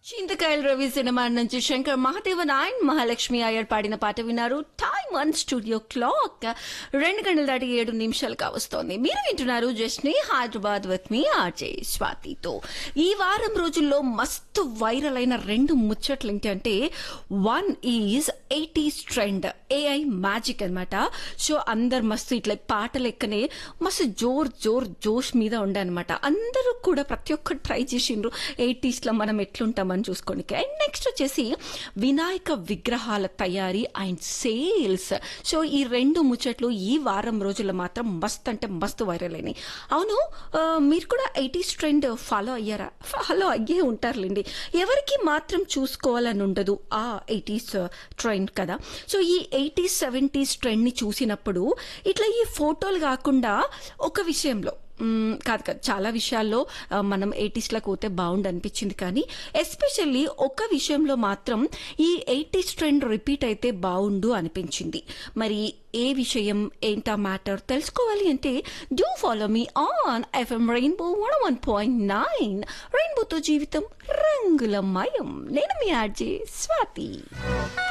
చింతకాయల Ravi cinema నుంచి Shankar Mahadevan and Mahalakshmi Iyer పాడిన పాట విన్నారు టైమ్ వన్ స్టూడియో క్లాక్ రెండు గంటల దాటి ఏడు నిమిషాలు కావస్తోంది మీరు వింటున్నారు జస్ని హైదరాబాద్ విత్ మీ ఆర్జే స్వాతితో ఈ వారం రోజుల్లో మస్తు వైరల్ అయిన రెండు ముచ్చట్లు ఏంటంటే one is eighties trend AI magic అన్నమాట సో అందరు మస్తు ఇట్లా పాట లెక్కనే మస్తు జోర్ జోర్ జోష్ మీద ఉండే అనమాట అందరూ కూడా ప్రతి ఒక్కరు ట్రై చేసిండ్రు ఎయిటీస్ లో మనం ఎట్లుంటామని చూసుకోనికి అండ్ నెక్స్ట్ వచ్చేసి వినాయక విగ్రహాల తయారీ అండ్ సేల్స్ సో ఈ రెండు ముచ్చట్లు ఈ వారం రోజుల్లో మాత్రం మస్త్ అంటే మస్తు వైరల్ అయినాయి అవును ఆ, మీరు కూడా ఎయిటీస్ ట్రెండ్ ఫాలో అయ్యారా ఫాలో అయ్యే ఉంటారులేండి ఎవరికి మాత్రం చూసుకోవాలని ఉండదు ఆ ఎయిటీస్ ట్రెండ్ కదా సో ఈ ఎయిటీస్ సెవెంటీస్ ట్రెండ్ని చూసినప్పుడు ఇట్లా ఈ ఫోటోలు కాకుండా ఒక విషయంలో మ్మ్, కాదు కాదు చాలా విషయాల్లో ఆ, మనం ఎయిటీస్లోకి పోతే బాగుండు అనిపించింది కానీ ఎస్పెషల్లీ ఒక విషయంలో మాత్రం ఈ ఎయిటీస్ ట్రెండ్ రిపీట్ అయితే బాగుండు అనిపించింది మరి ఏ విషయం ఏంటా మ్యాటర్ తెలుసుకోవాలి అంటే do follow me on FM rainbow one one point nine రెయిన్బోతో జీవితం రంగులమయం నేను మీ ఆర్జే స్వాతి